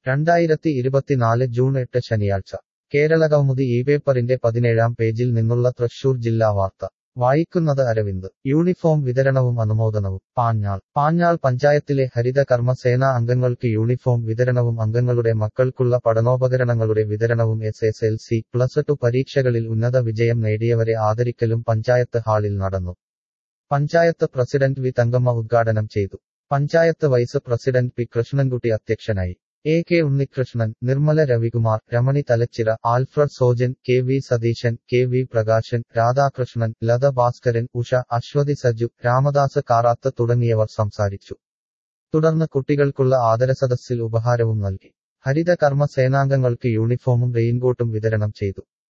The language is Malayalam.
രണ്ടായിരത്തി ഇരുപത്തിനാല് ജൂൺ എട്ട് ശനിയാഴ്ച കേരളകൗമുദി ഈ പേപ്പറിന്റെ പതിനേഴാം പേജിൽ നിന്നുള്ള തൃശൂർ ജില്ലാ വാർത്ത വായിക്കുന്നത് അരവിന്ദ് യൂണിഫോം വിതരണവും അനുമോദനവും പാഞ്ഞാൾ പാഞ്ഞാൾ പഞ്ചായത്തിലെ ഹരിത കർമ്മ സേനാ അംഗങ്ങൾക്ക് യൂണിഫോം വിതരണവും അംഗങ്ങളുടെ മക്കൾക്കുള്ള പഠനോപകരണങ്ങളുടെ വിതരണവും S S L C plus two പരീക്ഷകളിൽ ഉന്നത വിജയം നേടിയവരെ ആദരിക്കലും പഞ്ചായത്ത് ഹാളിൽ നടന്നു പഞ്ചായത്ത് പ്രസിഡന്റ് വി തങ്കമ്മ ഉദ്ഘാടനം ചെയ്തു panchayat vice president P Krishnankutty അധ്യക്ഷനായി A K Unnikrishnan Nirmala Ravikumar Ramani Thalachira Alfred Sojan K V Satheesan K V Prakashan Radhakrishnan Latha Bhaskaran Usha Aswathy Saju Ramadas Karath തുടങ്ങിയവർ സംസാരിച്ചു തുടർന്ന് കുട്ടികൾക്കുള്ള ആദരസദസ്സിൽ ഉപഹാരവും നൽകി ഹരിത കർമ്മ സേനാംഗങ്ങൾക്ക് യൂണിഫോമും റെയിൻകോട്ടും വിതരണം ചെയ്തു